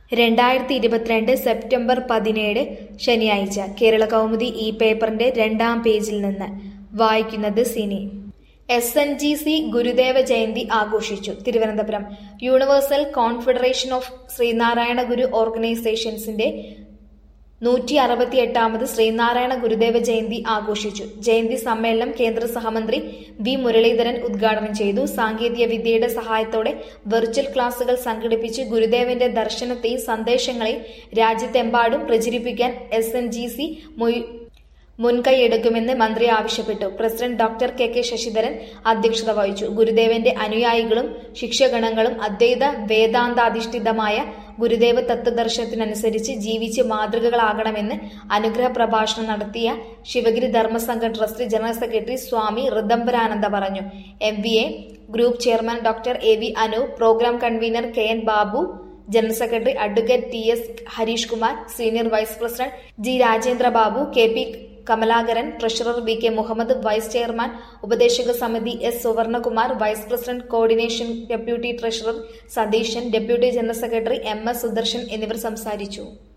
രണ്ടായിരത്തി ഇരുപത്തിരണ്ട് സെപ്റ്റംബർ പതിനേഴ് ശനിയാഴ്ച കേരള കൗമുദി ഈ പേപ്പറിന്റെ രണ്ടാം പേജിൽ നിന്ന് വായിക്കുന്നത് Sini S N G C Gurudeva Jayanti ആഘോഷിച്ചു Thiruvananthapuram universal confederation of Sreenarayana Guru ഓർഗനൈസേഷൻസിന്റെ നൂറ്റി അറുപത്തിയെട്ടാമത് ശ്രീനാരായണ ഗുരുദേവ ജയന്തി ആഘോഷിച്ചു ജയന്തി സമ്മേളനം കേന്ദ്ര സഹമന്ത്രി വി മുരളീധരൻ ഉദ്ഘാടനം ചെയ്തു സാങ്കേതിക വിദ്യയുടെ സഹായത്തോടെ വെർച്വൽ ക്ലാസുകൾ സംഘടിപ്പിച്ച് ഗുരുദേവന്റെ ദർശനത്തെയും സന്ദേശങ്ങളെയും രാജ്യത്തെമ്പാടും പ്രചരിപ്പിക്കാൻ എസ് എൻ ജി സി മുൻകൈയെടുക്കുമെന്ന് മന്ത്രി ആവശ്യപ്പെട്ടു president doctor K K Sasidharan അധ്യക്ഷത വഹിച്ചു ഗുരുദേവന്റെ അനുയായികളും ശിക്ഷഗണങ്ങളും അദ്വൈത വേദാന്താധിഷ്ഠിതമായ ഗുരുദേവ തത്വദർശനത്തിനനുസരിച്ച് ജീവിച്ച് മാതൃകകളാകണമെന്ന് അനുഗ്രഹ പ്രഭാഷണം നടത്തിയ Sivagiri Dharmasangham trust general secretary Swami Rithambharananda പറഞ്ഞു M V A group chairman doctor A V Anu programme convener K N Babu general secretary advocate T S Harish Kumar senior vice president G Rajendra Babu K P Kamalakaran treasurer V K Muhammad vice chairman ഉപദേശക സമിതി S Suvarnakumar vice president coordination deputy treasurer Satheesan deputy general secretary M S Sudarshan എന്നിവർ സംസാരിച്ചു